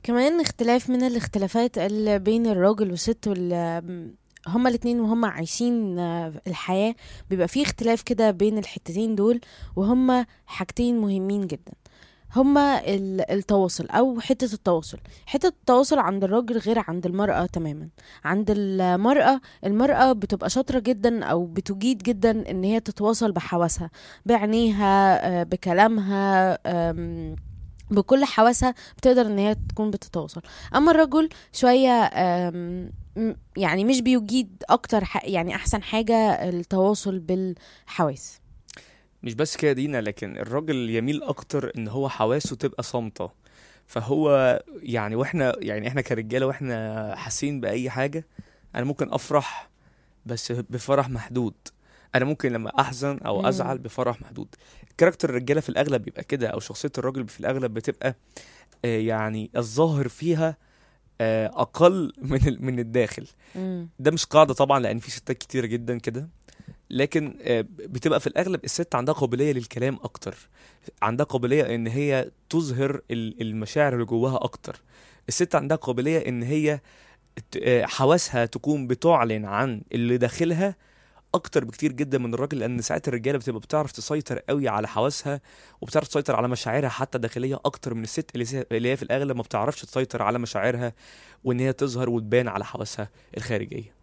كمان اختلاف من الاختلافات اللي بين الراجل والست وال هما الاتنين وهما عايشين آه، الحياة بيبقى فيه اختلاف كده بين الحتتين دول وهما حاجتين مهمين جدا هما ال- التواصل او حتة التواصل حتة التواصل عند الراجل غير عند المرأة تماما عند المرأة المرأة بتبقى شاطرة جدا او بتجيد جدا ان هي تتواصل بحواسها بعينيها آه، بكلامها آم، بكل حواسها بتقدر ان هي تكون بتتواصل اما الرجل شوية آم، م- يعني مش بيجيد اكتر ح- يعني احسن حاجة التواصل بالحواس مش بس كده دينا لكن الراجل يميل اكتر ان هو حواسه تبقى صامتة فهو يعني واحنا يعني احنا كرجاله واحنا حاسين باي حاجه انا ممكن افرح بس بفرح محدود انا ممكن لما احزن او مم. ازعل بفرح محدود كاركتر الرجاله في الاغلب بيبقى كده او شخصيه الراجل في الاغلب بتبقى آه، يعني الظاهر فيها آه، اقل من ال- من الداخل مم. ده مش قاعده طبعا لان في ستات كتير جدا كده لكن آه، بتبقى في الاغلب الست عندها قابليه للكلام اكتر عندها قابليه ان هي تظهر ال- المشاعر اللي جواها اكتر الست عندها قابليه ان هي ت- آه، حواسها تكون بتعلن عن اللي داخلها اكتر بكتير جدا من الراجل لان ساعات الرجاله بتبقى بتعرف تسيطر قوي على حواسها وبتعرف تسيطر على مشاعرها حتى داخليه اكتر من الست اللي س- اللي هي في الاغلب ما بتعرفش تسيطر على مشاعرها وان هي تظهر وتبان على حواسها الخارجيه